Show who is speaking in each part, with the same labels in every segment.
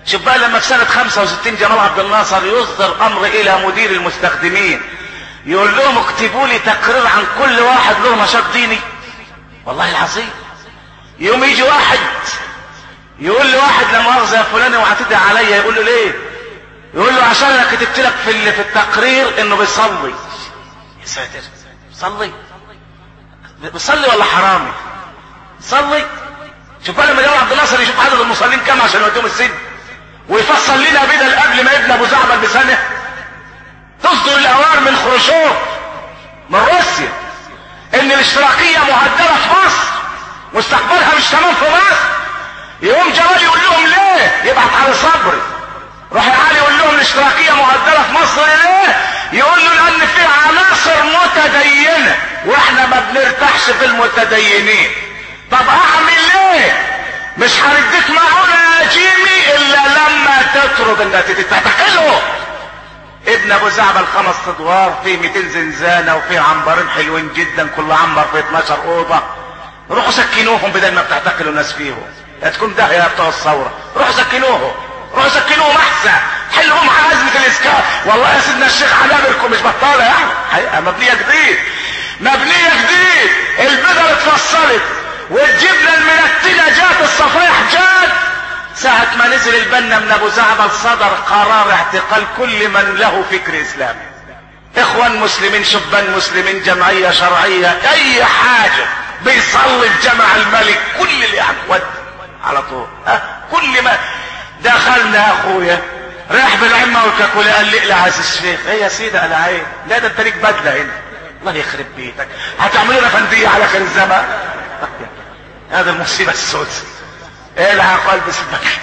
Speaker 1: شوف بقى لما في سنة 65 جمال عبد الناصر يصدر امر الى مدير المستخدمين يقول لهم اكتبوا لي تقرير عن كل واحد له نشاط ديني والله العظيم يوم يجي واحد يقول لي واحد لا مؤاخذه يا فلان وهتدعي عليا يقول له ليه؟ يقول له عشان انا كتبت لك في ال- في التقرير انه بيصلي يا ساتر صلي بيصلي ولا حرامي؟ صلي شوف بقى لما جمال عبد الناصر يشوف عدد المصلين كام عشان يوديهم السجن ويفصل لنا بدل قبل ما ابن ابو زعبل بسنه تصدر الاوامر من خروشوف من روسيا ان الاشتراكيه مهدده في مصر واستقبالها مش تمام في مصر يقوم جمال يقول لهم ليه يبعت على صبري روح يا علي يقول لهم الاشتراكيه مهدده في مصر ليه يقول له لان في عناصر متدينه واحنا ما بنرتاحش في المتدينين طب اعمل ايه مش هنديك معونه يا جيمي الا لما تطرد النتيجه تتحكله ابن ابو زعبل خمس ادوار فيه 200 زنزانه وفيه عنبرين حلوين جدا كل عنبر فيه 12 اوضه روحوا سكنوهم بدل ما بتعتقلوا الناس فيهم لا تكون داهيه يا بتوع الثوره روحوا سكنوهم روحوا سكنوهم احسن حلهم على ازمه الاسكان والله يا سيدنا الشيخ عنابركم مش بطاله يعني حقيقه مبنيه جديد مبنيه جديد البدل اتفصلت والجبنه المنتنه جات الصفايح جات ساعة ما نزل البنا من ابو زعبل صدر قرار اعتقال كل من له فكر اسلامي اخوان مسلمين شبان مسلمين جمعية شرعية اي حاجة بيصلي في جمع الملك كل اللي يعني ود على طول ها كل ما دخلنا يا اخويا راح بالعمة والكاكولي قال لي اقلع يا سي الشيخ ايه يا سيدي قال عين لا ده انت ليك بدلة هنا الله يخرب بيتك هتعملوا لنا فندية على اخر الزمان هذا المصيبة السوداء العى قلب سبك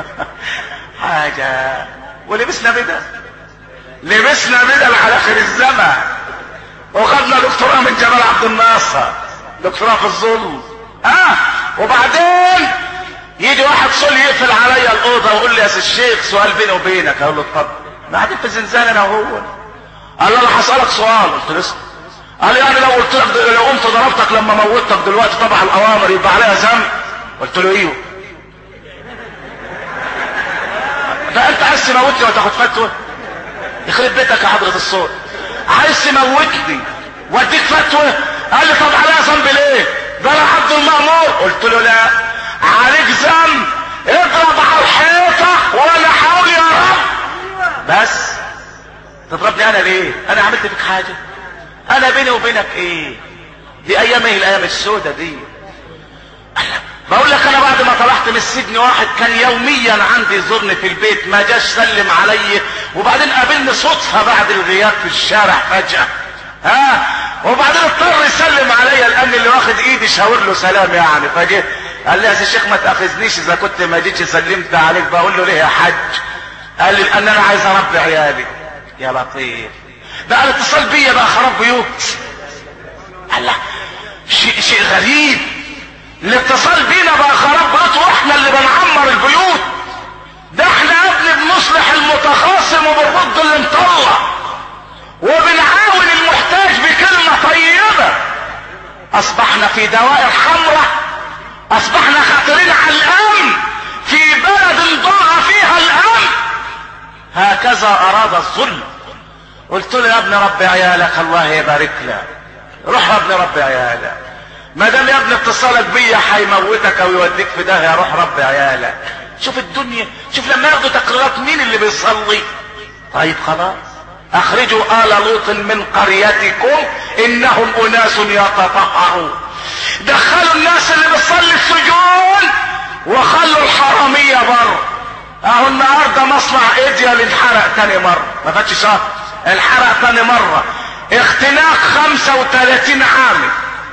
Speaker 1: حاجة ولبسنا بدل لبسنا بدل على اخر الزمن وخدنا دكتوراه من جمال عبد الناصر دكتوراه في الظلم اه وبعدين يجي واحد صل يقفل عليا الاوضه ويقول لي يا سي الشيخ سؤال بيني وبينك اقول له اتفضل قاعدين في زنزانه انا وهو قال لي انا هسالك سؤال قلت له اسال قال لي يعني لو قلت لك لو قمت ضربتك لما موتك دلوقتي طبعا الاوامر يبقى عليها ذنب قلت له ايوه ده انت عايز تموتني وتاخد فتوى يخرب بيتك يا حضرة الصوت عايز تموتني واديك فتوى قال لي طب عليها ذنب ليه ده انا عبد المأمور قلت له لا عليك ذنب اضرب على الحيطة وانا حاول يا رب بس تضربني انا ليه انا عملت فيك حاجة انا بيني وبينك ايه دي ايام ايه الايام السودة دي بقول لك انا بعد ما طلعت من السجن واحد كان يوميا عندي يزورني في البيت ما جاش سلم علي وبعدين قابلني صدفة بعد الغياب في الشارع فجأة ها وبعدين اضطر يسلم عليا لان اللي واخد ايدي شاور له سلام يعني فجه قال لي يا سي الشيخ ما تاخذنيش اذا كنت ما جيتش سلمت عليك بقول له ليه يا حاج قال لي لان انا عايز اربي عيالي يا لطيف بقى الاتصال بيا بقى خراب بيوت الله شيء شيء غريب الاتصال بينا بقى خراب بيوت واحنا اللي بنعمر البيوت ده احنا يا ابني بنصلح المتخاصم وبنرد اللي مطلع وبنعاون المحتاج بكلمة طيبة اصبحنا في دوائر حمراء اصبحنا خاطرين على الامن في بلد ضاع فيها الامن هكذا اراد الظلم قلت له يا ابن ربي عيالك الله يبارك لك روح يا ابن ربي عيالك ما دام يا ابن اتصالك بيا هيموتك او يوديك في داهيه روح ربي عيالك شوف الدنيا شوف لما ياخدوا تقريرات مين اللي بيصلي طيب خلاص اخرجوا ال لوط من قريتكم انهم اناس يتطهرون دخلوا الناس اللي بتصلي السجون وخلوا الحراميه بره اهو النهارده مصنع ايديال انحرق تاني مره ما فاتش شهر انحرق تاني مره اختناق 35 عامل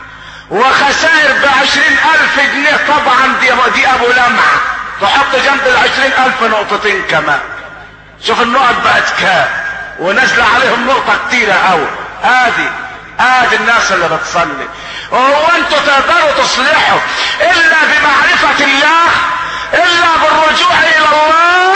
Speaker 1: وخسائر بعشرين الف جنيه طبعا دي, دي ابو لمعة تحط جنب العشرين الف نقطتين كمان شوف النقط بقت كام ونازلة عليهم نقطة كتيرة اوي ادي ادي الناس اللي بتصلي وهو انتوا تقدروا تصلحوا الا بمعرفة الله الا بالرجوع الى الله